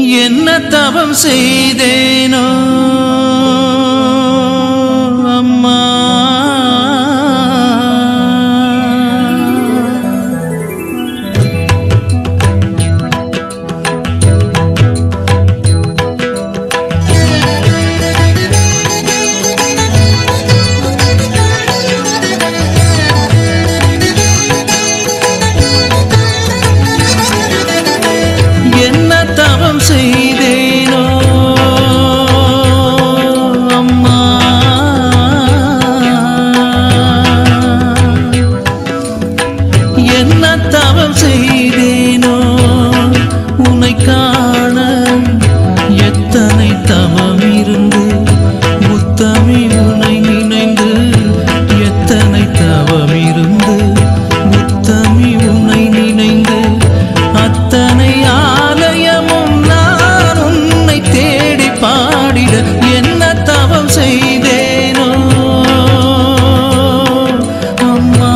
என்ன தவம் செய்தேனோ அம்மா என்ன தவம் செய்தேனோ அம்மா என்ன தவம் செய்தேனோ உன்னை காண எத்தனை தவம் இருந்து முத்தமி உன்னை நினைந்து எத்தனை தவம் இருந்து முத்தமி உன்னை நினைந்து அத்தனை ஆலயமும் நான் உன்னை தேடி பாடிட என்ன தவம் செய்தேனோ அம்மா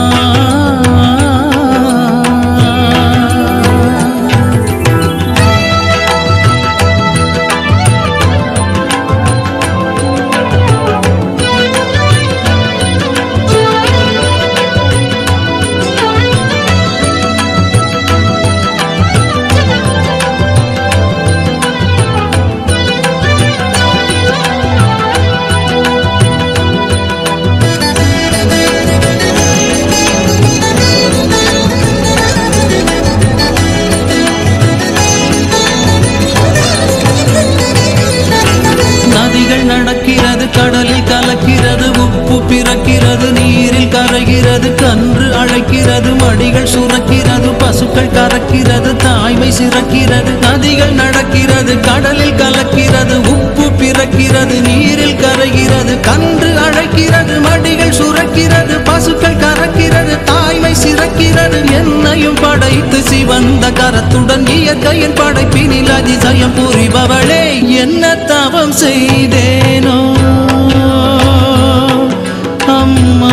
நதிகள் நடக்கிறது கடலில் கலக்கிறது உப்பு பிறக்கிறது நீரில் கரைகிறது கன்று அழைக்கிறது மடிகள் சுரக்கிறது பசுக்கள் கறக்கிறது தாய்மை சிறக்கிறது நதிகள் நடக்கிறது கடலில் கலக்கிறது உப்பு பிறக்கிறது நீரில் கரைகிறது கன்று அழைக்கிறது மடிகள் சுரக்கிறது பசுக்கள் கறக்கிறது தாய்மை சிறக்கிறது என்னையும் படைத்து சிவந்த கரத்துடன் இயற்கையின் படைப்பினில் அதிசயம் புரிபவளே என்ன தவம் செய்தேனோ அம்மா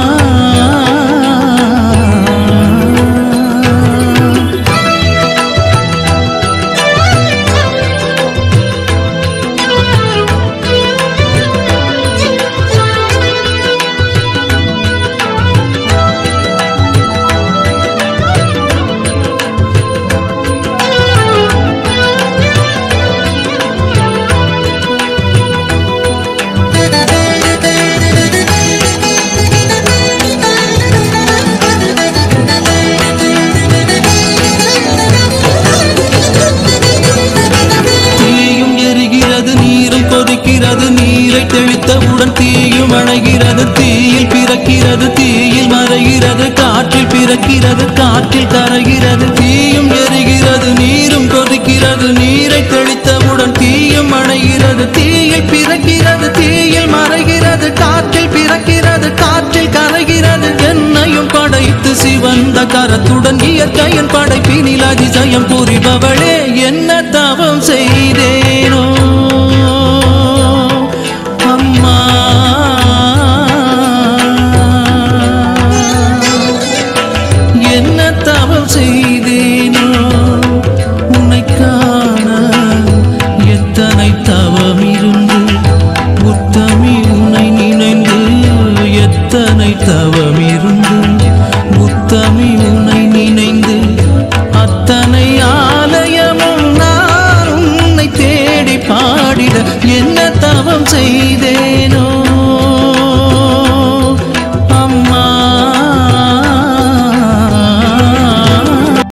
தீயும் எரிகிறது நீரும் கொதிக்கிறது நீரை தெளித்தவுடன் தீயும் அணைகிறது தீயில் பிறக்கிறது தீயில் மறைகிறது காற்றில் பிறக்கிறது காற்றில் கரைகிறது தீயும் எரிகிறது நீரும் கொதிக்கிறது நீரை தெளித்தவுடன் தீயும் அணைகிறது தீயில் பிறக்கிறது தீயில் மறைகிறது காற்றில் பிறக்கிறது காற்றில் கரைகிறது என்னையும் படைத்து சிவந்த கரத்துடன் இயற்கையின் படைப்பினில் அதிசயம் புரிபவளே